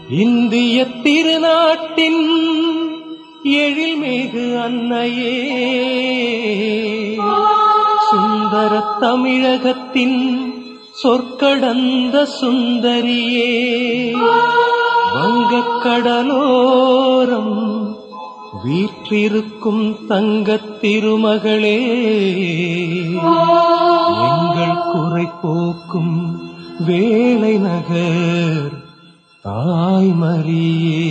இந்திய திருநாட்டின் எழில்மிகு அன்னையே சுந்தர தமிழகத்தின் சொற்கடந்த சுந்தரியே வங்கக் கடலோரம் வீற்றிருக்கும் தங்கத் திருமகளே எங்கள் குறை போக்கும் வேலை நகர் தாய்மரியே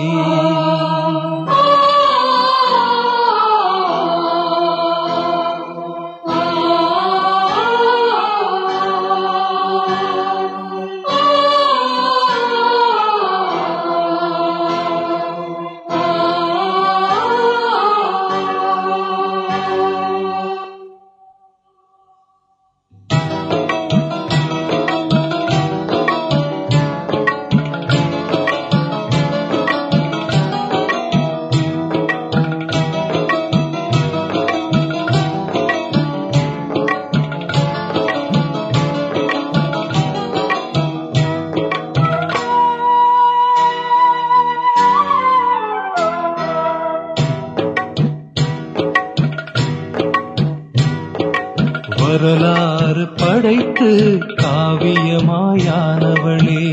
வரலாறு படைத்து காவியமாயானவளே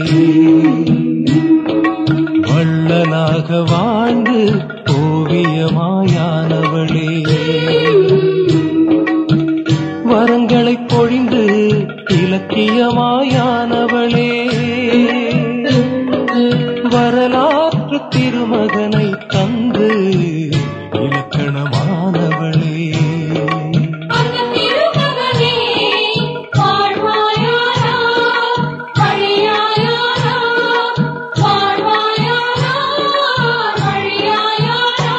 வள்ளலாக வாழ்ந்து ஓவியமாயானவளே வரங்களை பொழிந்து இலக்கியமாயானவளே வரலாற்று திருமகனை தந்து இலக்கணமானவளே அந்த திருமகனே வாழ்வாயானா வழியாயானா வாழ்வாயானா வழியாயானா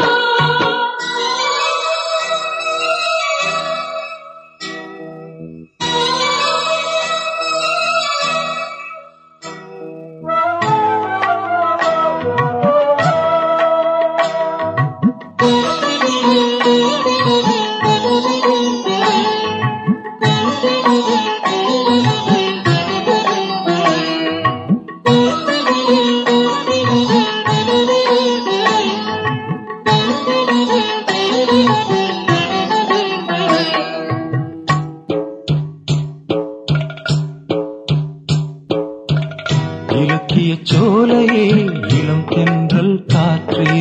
இலக்கிய சோலையே இளம் தென்றல் காற்றே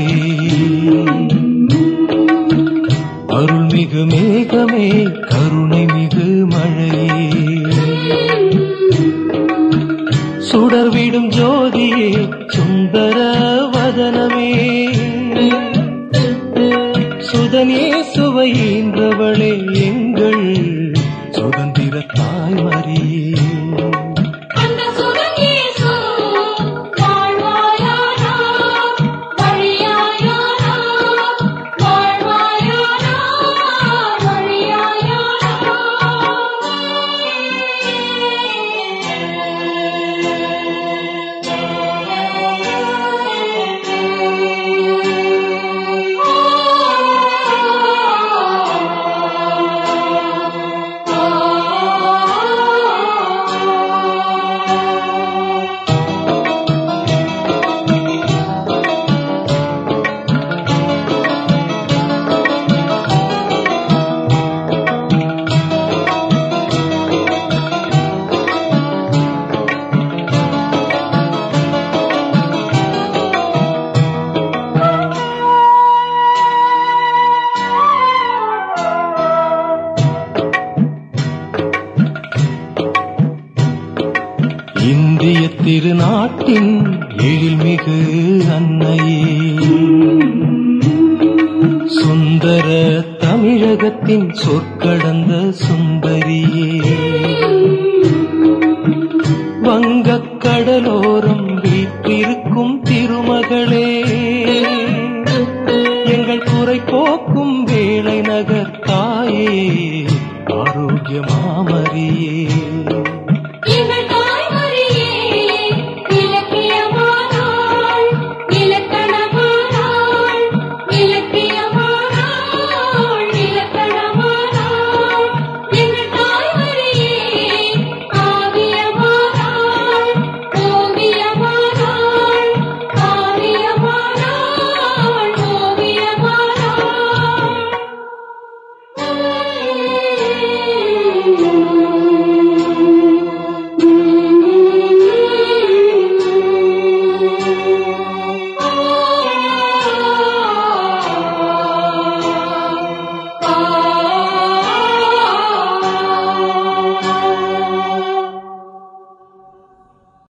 அருள்மிகு மேகமே கருணை மிகு மழையே சுடர்விடும் ஜோதியே சுந்தர வதனமே சுதனே சுவையின்றவளே எங்கள் சுதந்திர தாய்மரியே அந்த சுதகேசு வாழ்வாயானா வழியாயானா வாழ்வாயானா இந்திய திருநாட்டின் எழில்மிகு அன்னையே சுந்தர தமிழகத்தின் சொற்கடந்த சுந்தரியே வங்கக் கடலோரம் வீற்றிருக்கும் திருமகளே எங்கள் குறை போக்கும் வேளை நகர் தாயே ஆரோக்கியமா